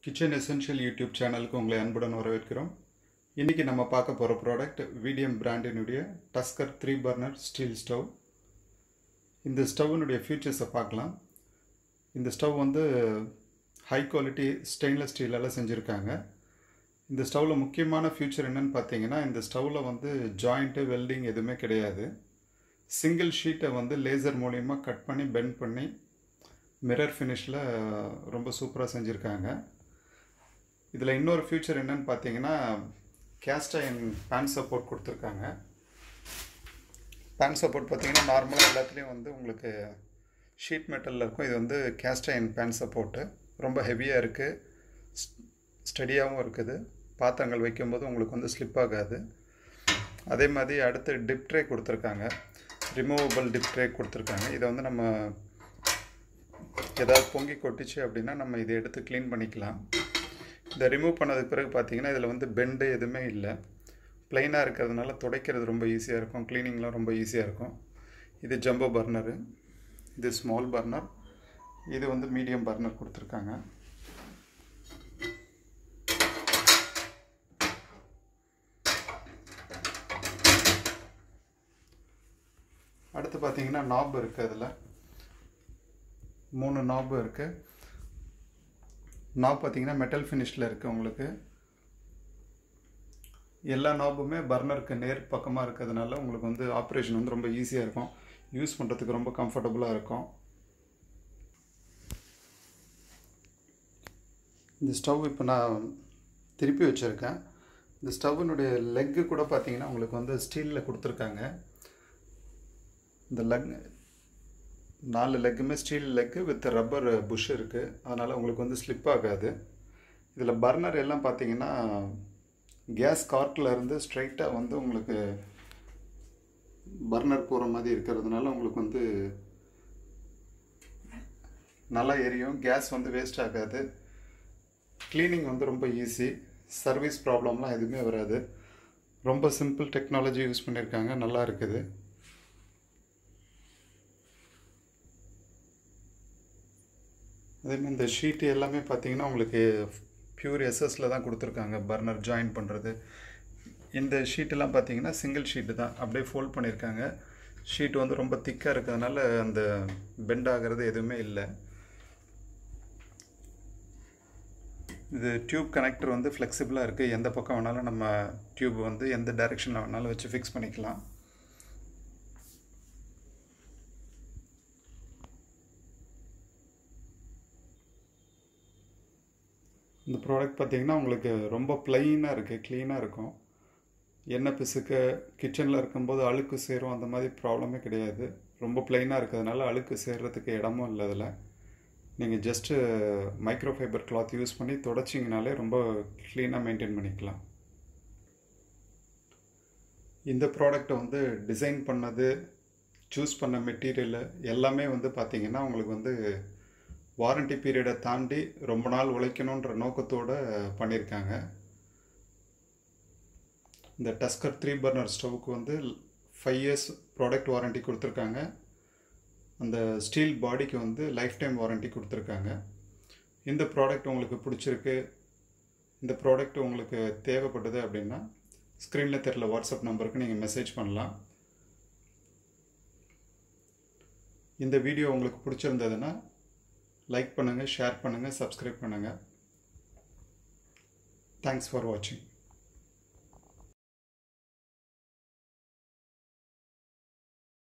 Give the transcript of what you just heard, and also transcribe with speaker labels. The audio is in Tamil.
Speaker 1: கிச்சன் எசென்ஷியல் யூடியூப் சேனலுக்கு உங்களை அன்புடன் வரவேற்கிறோம் இன்றைக்கி நம்ம பார்க்க போகிற ப்ராடக்ட் விடிஎம் பிராண்டினுடைய Tusker three burner steel stove இந்த ஸ்டவ்னுடைய ஃபியூச்சர்ஸை பார்க்கலாம் இந்த ஸ்டவ் வந்து ஹை குவாலிட்டி ஸ்டெயின்லெஸ் ஸ்டீலால் செஞ்சுருக்காங்க இந்த ஸ்டவ்வில் முக்கியமான ஃபியூச்சர் என்னன்னு பார்த்தீங்கன்னா இந்த ஸ்டவ்வில் வந்து ஜாயிண்ட்டு வெல்டிங் எதுவுமே கிடையாது சிங்கிள் ஷீட்டை வந்து லேசர் மூலிமா கட் பண்ணி பெண்ட் பண்ணி மிரர் ஃபினிஷில் ரொம்ப சூப்பராக செஞ்சுருக்காங்க இதில் இன்னொரு ஃபியூச்சர் என்னன்னு பார்த்தீங்கன்னா கேஸ்ட் அயன் பேன் சப்போர்ட் கொடுத்துருக்காங்க பேன் சப்போர்ட் பார்த்தீங்கன்னா நார்மலாக எல்லாத்துலேயும் வந்து உங்களுக்கு ஷீட் மெட்டலில் இருக்கும் இது வந்து கேஸ்ட் அயன் பேன் சப்போர்ட்டு ரொம்ப ஹெவியாக இருக்குது ஸ்டடியாகவும் இருக்குது பாத்திரங்கள் வைக்கும்போது உங்களுக்கு வந்து ஸ்லிப் ஆகாது அதே மாதிரி அடுத்து டிப் ட்ரே கொடுத்துருக்காங்க ரிமூவபிள் டிப் ட்ரே கொடுத்துருக்காங்க இதை வந்து நம்ம ஏதாவது பொங்கி கொட்டிச்சு அப்படின்னா நம்ம இதை எடுத்து க்ளீன் பண்ணிக்கலாம் இதை ரிமூவ் பண்ணதுக்கு பிறகு பார்த்தீங்கன்னா இதில் வந்து பெண்டு எதுவுமே இல்லை ப்ளைனாக இருக்கிறதுனால துடைக்கிறது ரொம்ப ஈஸியாக இருக்கும் க்ளீனிங்லாம் ரொம்ப ஈஸியாக இருக்கும் இது ஜம்போ பர்னரு இது ஸ்மால் பர்னர் இது வந்து மீடியம் பர்னர் கொடுத்துருக்காங்க அடுத்து பார்த்தீங்கன்னா நாப் இருக்குது அதில் மூணு நாப் இருக்குது நாப் பார்த்தீங்கன்னா மெட்டல் ஃபினிஷில் இருக்குது உங்களுக்கு எல்லா நாபுமே பர்னருக்கு நேர் பக்கமாக இருக்கிறதுனால உங்களுக்கு வந்து ஆப்ரேஷன் வந்து ரொம்ப ஈஸியாக இருக்கும் யூஸ் பண்ணுறதுக்கு ரொம்ப கம்ஃபர்டபுளாக இருக்கும் இந்த ஸ்டவ் இப்போ நான் திருப்பி வச்சுருக்கேன் இந்த ஸ்டவ்னுடைய லெக்கு கூட பார்த்தீங்கன்னா உங்களுக்கு வந்து ஸ்டீலில் கொடுத்துருக்காங்க இந்த லெக் நாலு லெக்குமே steel leg with rubber bush இருக்குது அதனால் உங்களுக்கு வந்து ஸ்லிப் ஆகாது இதில் பர்னர் எல்லாம் பார்த்தீங்கன்னா கேஸ் கார்க்கில் இருந்து ஸ்ட்ரைட்டாக வந்து உங்களுக்கு பர்னர் போகிற மாதிரி இருக்கிறதுனால உங்களுக்கு வந்து நல்லா எரியும் கேஸ் வந்து வேஸ்ட் ஆகாது க்ளீனிங் வந்து ரொம்ப ஈஸி சர்வீஸ் ப்ராப்ளம்லாம் எதுவுமே வராது ரொம்ப சிம்பிள் டெக்னாலஜி யூஸ் பண்ணியிருக்காங்க நல்லா இருக்குது அதேமாதிரி இந்த ஷீட்டு எல்லாமே பார்த்தீங்கன்னா உங்களுக்கு பியூர் எஸ்எஸில் தான் கொடுத்துருக்காங்க பர்னர் ஜாயின் பண்ணுறது இந்த ஷீட்டெல்லாம் பார்த்தீங்கன்னா சிங்கிள் ஷீட்டு தான் அப்படியே ஃபோல்ட் பண்ணியிருக்காங்க ஷீட் வந்து ரொம்ப திக்காக இருக்கிறதுனால அந்த பெண்ட் ஆகிறது எதுவுமே இல்லை இது டியூப் கனெக்டர் வந்து ஃப்ளெக்சிபிளாக இருக்குது எந்த பக்கம் வேணாலும் நம்ம டியூப் வந்து எந்த டைரெக்ஷனில் வேணாலும் வச்சு ஃபிக்ஸ் பண்ணிக்கலாம் இந்த ப்ராடக்ட் பார்த்திங்கன்னா உங்களுக்கு ரொம்ப ப்ளைனாக இருக்குது க்ளீனாக இருக்கும் எண்ணெய் பிசுக்க கிச்சனில் இருக்கும்போது அழுக்கு சேரும் அந்த மாதிரி ப்ராப்ளமே கிடையாது ரொம்ப ப்ளைனாக இருக்கிறதுனால அழுக்கு சேர்கிறதுக்கு இடமும் இல்லை அதில் நீங்கள் just micro fiber cloth use பண்ணி தொடச்சிங்கனாலே ரொம்ப க்ளீனாக மெயின்டைன் பண்ணிக்கலாம் இந்த ப்ராடக்டை வந்து டிசைன் பண்ணது சூஸ் பண்ண மெட்டீரியலு எல்லாமே வந்து பார்த்திங்கன்னா உங்களுக்கு வந்து வாரண்டி பீரியடை தாண்டி ரொம்ப நாள் உழைக்கணுன்ற நோக்கத்தோடு பண்ணியிருக்காங்க இந்த டஸ்கர் த்ரீ பர்னர் ஸ்டவ்வுக்கு வந்து ஃபைவ் இயர்ஸ் ப்ராடக்ட் வாரண்டி கொடுத்துருக்காங்க அந்த ஸ்டீல் பாடிக்கு வந்து லைஃப் டைம் வாரண்டி கொடுத்துருக்காங்க இந்த ப்ராடக்ட் உங்களுக்கு பிடிச்சிருக்கு இந்த ப்ராடக்ட் உங்களுக்கு தேவைப்படுது அப்படின்னா ஸ்க்ரீனில் தெரில வாட்ஸ்அப் நம்பருக்கு நீங்கள் மெசேஜ் பண்ணலாம் இந்த வீடியோ உங்களுக்கு பிடிச்சிருந்ததுன்னா லைக் பண்ணுங்கள் ஷேர் பண்ணுங்கள் சப்ஸ்கிரைப் பண்ணுங்கள் தேங்க்ஸ் ஃபார் வாட்சிங்